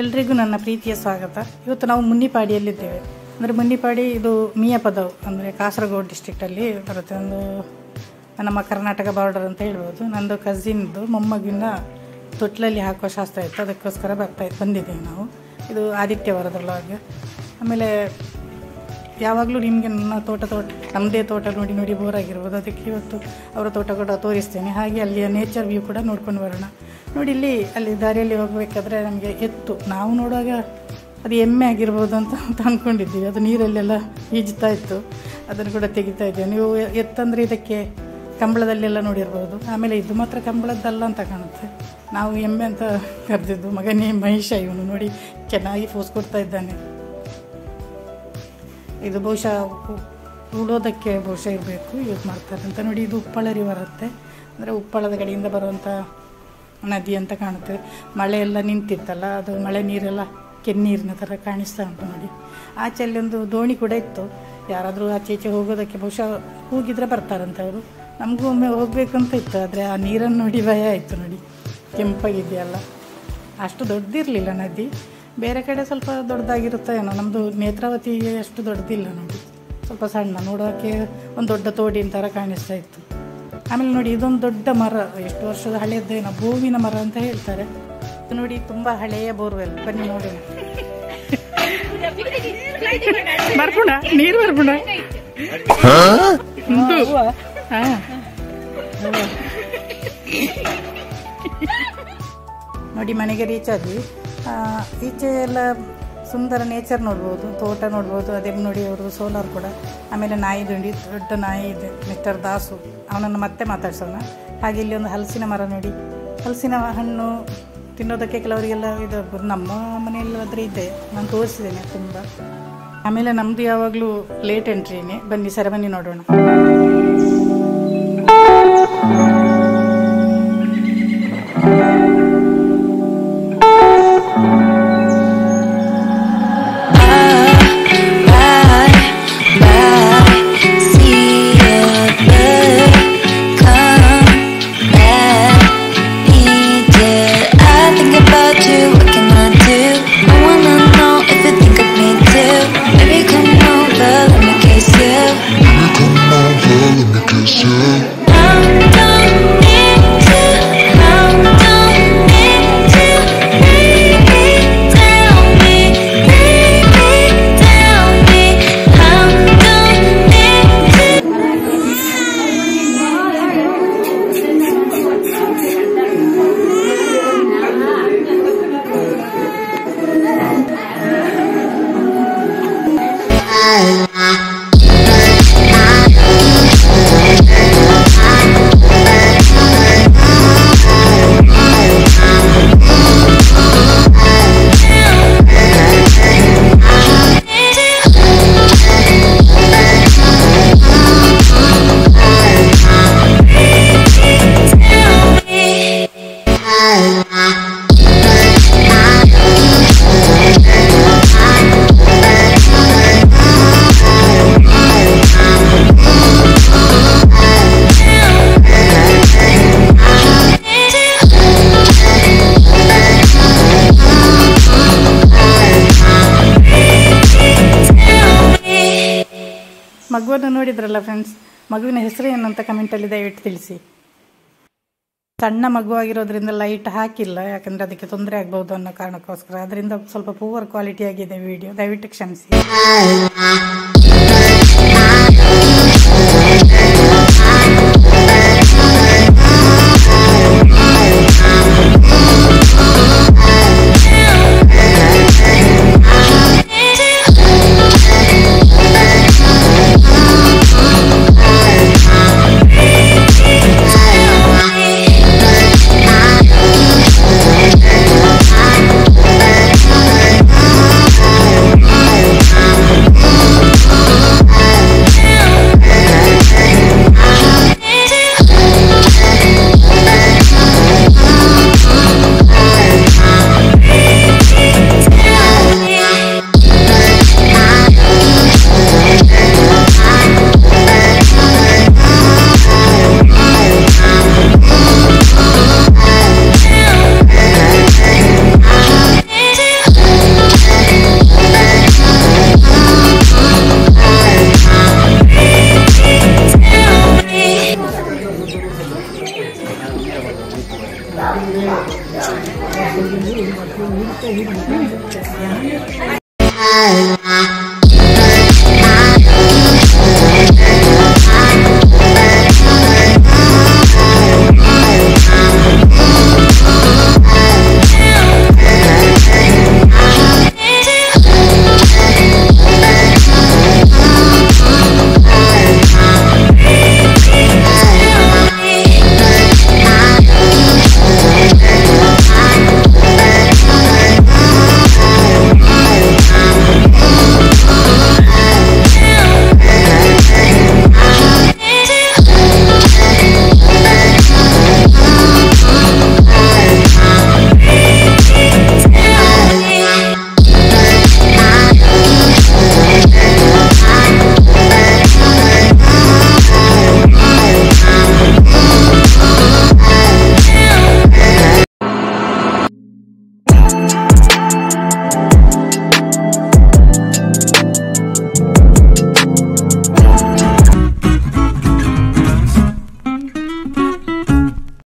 ಎಲ್ರಿಗೂ ನನ್ನ ಪ್ರೀತಿಯ ಸ್ವಾಗತ ಇವತ್ತು ನಾವು ಮುನ್ನಿಪಾಡಿಯಲ್ಲಿದ್ದೇವೆ ಅಂದರೆ ಮುನ್ನಿಪಾಡಿ ಇದು ಮಿಯಾಪದವ್ ಅಂದರೆ ಕಾಸರಗೋಡು ಡಿಸ್ಟ್ರಿಕ್ಟಲ್ಲಿ ಬರುತ್ತೆ ಒಂದು ನಮ್ಮ ಕರ್ನಾಟಕ ಬಾರ್ಡರ್ ಅಂತ ಹೇಳ್ಬೋದು ನಂದು ಕಸಿನ್ದು ಮೊಮ್ಮಗಿನ ತೊಟ್ಲಲ್ಲಿ ಹಾಕುವ ಶಾಸ್ತ್ರ ಇತ್ತು ಅದಕ್ಕೋಸ್ಕರ ಬರ್ತಾ ಬಂದಿದ್ದೇವೆ ನಾವು ಇದು ಆದಿತ್ಯವಾರದ ವ್ಲಾಗ್ ಆಮೇಲೆ ಯಾವಾಗಲೂ ನಿಮಗೆ ನನ್ನ ತೋಟ ತೋಟ ನಮ್ಮದೇ ತೋಟ ನೋಡಿ ನೋಡಿ ಬೋರ್ ಆಗಿರ್ಬೋದು ಅದಕ್ಕೆ ಇವತ್ತು ಅವರ ತೋಟ ಕೂಡ ತೋರಿಸ್ತೇನೆ ಹಾಗೆ ಅಲ್ಲಿಯ ನೇಚರ್ ವ್ಯೂ ಕೂಡ ನೋಡ್ಕೊಂಡು ಬರೋಣ ನೋಡಿ ಇಲ್ಲಿ ಅಲ್ಲಿ ದಾರಿಯಲ್ಲಿ ಹೋಗಬೇಕಾದ್ರೆ ನಮಗೆ ಎತ್ತು ನಾವು ನೋಡುವಾಗ ಅದು ಎಮ್ಮೆ ಆಗಿರ್ಬೋದು ಅಂತ ಅಂತ ಅಂದ್ಕೊಂಡಿದ್ದೀವಿ ಅದು ನೀರಲ್ಲೆಲ್ಲ ಈಜ್ತಾ ಇತ್ತು ಅದನ್ನು ಕೂಡ ತೆಗಿತಾ ಇದ್ದೇವೆ ನೀವು ಎತ್ತಂದರೆ ಇದಕ್ಕೆ ಕಂಬಳದಲ್ಲೆಲ್ಲ ನೋಡಿರ್ಬೋದು ಆಮೇಲೆ ಇದು ಮಾತ್ರ ಕಂಬಳದ್ದಲ್ಲ ಅಂತ ಕಾಣುತ್ತೆ ನಾವು ಎಮ್ಮೆ ಅಂತ ಕರೆದಿದ್ದು ಮಗನೇ ಮಹಿಷ ಇವನು ನೋಡಿ ಚೆನ್ನಾಗಿ ಫೋಸ್ ಕೊಡ್ತಾ ಇದ್ದಾನೆ ಇದು ಬಹುಶಃ ಉ- ಉಳೋದಕ್ಕೆ ಬಹುಶಃ ಇರಬೇಕು ಯೂಸ್ ಮಾಡ್ತಾರೆ ಅಂತ ನೋಡಿ ಇದು ಉಪ್ಪಳರಿ ಬರುತ್ತೆ ಅಂದರೆ ಉಪ್ಪಳದ ಕಡೆಯಿಂದ ಬರುವಂಥ ನದಿ ಅಂತ ಕಾಣುತ್ತೆ ಮಳೆ ಎಲ್ಲ ನಿಂತಿತ್ತಲ್ಲ ಅದು ಮಳೆ ನೀರೆಲ್ಲ ಕೆನ್ನೀರಿನ ಥರ ಕಾಣಿಸ್ತಾ ಉಂಟು ನೋಡಿ ಆಚೆ ಅಲ್ಲಿ ಒಂದು ದೋಣಿ ಕೂಡ ಇತ್ತು ಯಾರಾದರೂ ಆಚೆ ಈಚೆ ಹೋಗೋದಕ್ಕೆ ಬಹುಶಃ ಹೋಗಿದ್ರೆ ಬರ್ತಾರಂತೆ ಅವರು ನಮಗೂ ಒಮ್ಮೆ ಹೋಗಬೇಕು ಅಂತ ಇತ್ತು ಆದರೆ ಆ ನೀರನ್ನು ನೋಡಿ ಭಯ ಆಯಿತು ನೋಡಿ ಕೆಂಪಾಗಿದೆಯಲ್ಲ ಅಷ್ಟು ದೊಡ್ಡದಿರಲಿಲ್ಲ ನದಿ ಬೇರೆ ಕಡೆ ಸ್ವಲ್ಪ ದೊಡ್ಡದಾಗಿರುತ್ತೋ ಏನೋ ನಮ್ಮದು ನೇತ್ರಾವತಿ ಅಷ್ಟು ದೊಡ್ಡದಿಲ್ಲ ನೋಡಿ ಸ್ವಲ್ಪ ಸಣ್ಣ ನೋಡೋಕ್ಕೆ ಒಂದು ದೊಡ್ಡ ತೋಡಿನ ಥರ ಕಾಣಿಸ್ತಾ ಇತ್ತು ಆಮೇಲೆ ನೋಡಿ ಇದೊಂದು ದೊಡ್ಡ ಮರ ಎಷ್ಟು ವರ್ಷದ ಹಳೆಯದ್ದೇನೋ ಬೋವಿನ ಮರ ಅಂತ ಹೇಳ್ತಾರೆ ಇದು ನೋಡಿ ತುಂಬ ಹಳೆಯ ಬೋರ್ವೆಲ್ ಬನ್ನಿ ನೋಡಿ ಬರ್ಪುಣ ನೀರು ಬರ್ಪುಣ ಹಾಂ ನೋಡಿ ಮನೆಗೆ ರೀಚ್ ಆದ್ವಿ ಆ, ಈಚೆ ಎಲ್ಲ ಸುಂದರ ನೇಚರ್ ನೋಡ್ಬೋದು ತೋಟ ನೋಡ್ಬೋದು ಅದೇ ನೋಡಿ ಅವರು ಸೋಲಾರ್ ಕೂಡ ಆಮೇಲೆ ನಾಯಿ ದುಂಡಿ ದೊಡ್ಡ ನಾಯಿ ಇದೆ ಮಿಸ್ಟರ್ ದಾಸು ಅವನನ್ನು ಮತ್ತೆ ಮಾತಾಡ್ಸೋಣ ಹಾಗೆ ಇಲ್ಲಿ ಒಂದು ಹಲಸಿನ ಮರ ನೋಡಿ ಹಲಸಿನ ಹಣ್ಣು ತಿನ್ನೋದಕ್ಕೆ ಕೆಲವರಿಗೆಲ್ಲ ಇದು ನಮ್ಮ ಮನೆಯಲ್ಲಾದರೆ ಇದೆ ನಾನು ತೋರಿಸಿದ್ದೇನೆ ತುಂಬ ಆಮೇಲೆ ನಮ್ಮದು ಯಾವಾಗಲೂ ಲೇಟ್ ಎಂಟ್ರಿನೇ ಬನ್ನಿ ಸೆರೆಮನಿ ನೋಡೋಣ ಮಗುವನ್ನು ನೋಡಿದ್ರಲ್ಲ ಫ್ರೆಂಡ್ಸ್ ಮಗುವಿನ ಹೆಸರು ಏನಂತ ಕಮೆಂಟಲ್ಲಿ ದಯವಿಟ್ಟು ತಿಳಿಸಿ ಸಣ್ಣ ಮಗು ಆಗಿರೋದ್ರಿಂದ ಲೈಟ್ ಹಾಕಿಲ್ಲ ಯಾಕಂದ್ರೆ ಅದಕ್ಕೆ ತೊಂದರೆ ಆಗ್ಬಹುದು ಅನ್ನೋ ಕಾರಣಕ್ಕೋಸ್ಕರ ಅದರಿಂದ ಸ್ವಲ್ಪ ಪೂವರ್ ಕ್ವಾಲಿಟಿ ಆಗಿದೆ ವಿಡಿಯೋ ದಯವಿಟ್ಟು ಕ್ಷಮಿಸಿ Hi. Hi.